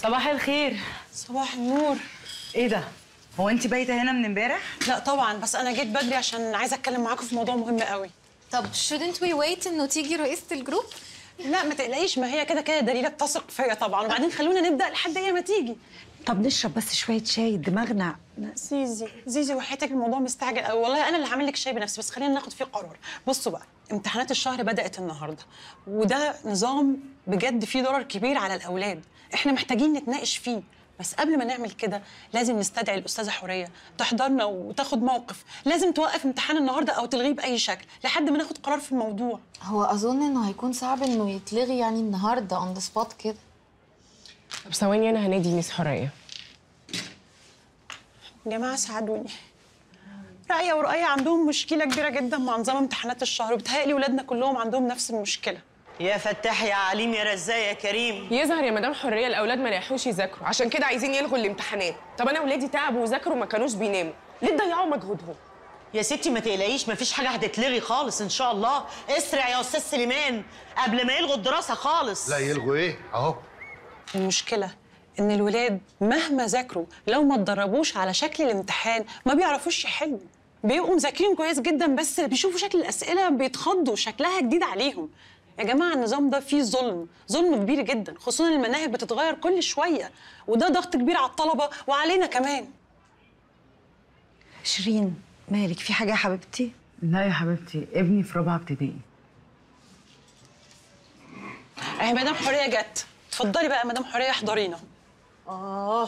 صباح الخير صباح النور ايه ده هو انت بايته هنا من امبارح لا طبعا بس انا جيت بدري عشان عايزه اتكلم معاكم في موضوع مهم قوي طب shouldn't we wait انه تيجي رئيسة الجروب؟ لا ما تقلقيش ما هي كده كده دليله بتثق فيا طبعا وبعدين خلونا نبدا لحد هي ما تيجي طب نشرب بس شويه شاي دماغنا زيزي زيزي وحياتك الموضوع مستعجل قوي والله انا اللي هعمل لك شاي بنفسي بس خلينا ناخد فيه قرار بصوا بقى امتحانات الشهر بدات النهارده وده نظام بجد فيه ضرر كبير على الاولاد احنا محتاجين نتناقش فيه بس قبل ما نعمل كده لازم نستدعي الاستاذه حوريه تحضرنا وتاخد موقف لازم توقف امتحان النهارده او تلغيه باي شكل لحد ما ناخد قرار في الموضوع هو اظن انه هيكون صعب انه يتلغي يعني النهارده on the spot كده طب ثواني انا هنادي ميس حوريه يا جماعه ساعدوني رأية ورؤية عندهم مشكلة كبيرة جدا مع نظام امتحانات الشهر وبتهيألي ولادنا كلهم عندهم نفس المشكلة يا فتاح يا عليم يا رزاق يا كريم يظهر يا مدام حوريه الاولاد ما لحقوش يذاكروا عشان كده عايزين يلغوا الامتحانات طب انا ولادي تعبوا وذاكروا وما كانوش بيناموا ليه تضيعوا مجهودهم يا ستي ما تقلقيش مفيش حاجه هتتلغي خالص ان شاء الله اسرع يا استاذ سليمان قبل ما يلغوا الدراسه خالص لا يلغوا ايه اهو المشكلة إن الولاد مهما ذاكروا لو ما اتدربوش على شكل الامتحان ما بيعرفوش يحلوا بيبقوا مذاكرين كويس جدا بس بيشوفوا شكل الأسئلة بيتخضوا شكلها جديد عليهم يا جماعة النظام ده فيه ظلم ظلم كبير جدا خصوصا المناهج بتتغير كل شوية وده ضغط كبير على الطلبة وعلينا كمان شيرين مالك في حاجه يا حبيبتي لا يا حبيبتي ابني في رابعه ابتدائي اهي مدام حورية جت اتفضلي بقى يا مدام حورية احضرينا اه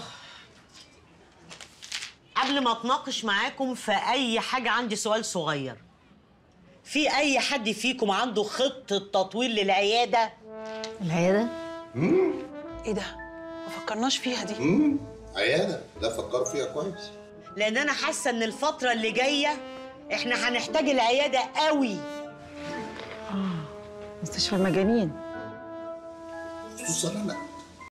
قبل ما اتناقش معاكم في اي حاجه عندي سؤال صغير في اي حد فيكم عنده خطه تطوير للعياده العيادة؟ ايه ده ما فكرناش فيها دي امم عياده ده فكروا فيها كويس لان انا حاسه ان الفتره اللي جايه احنا هنحتاج العياده قوي مستشفى المجانين خصوصا انا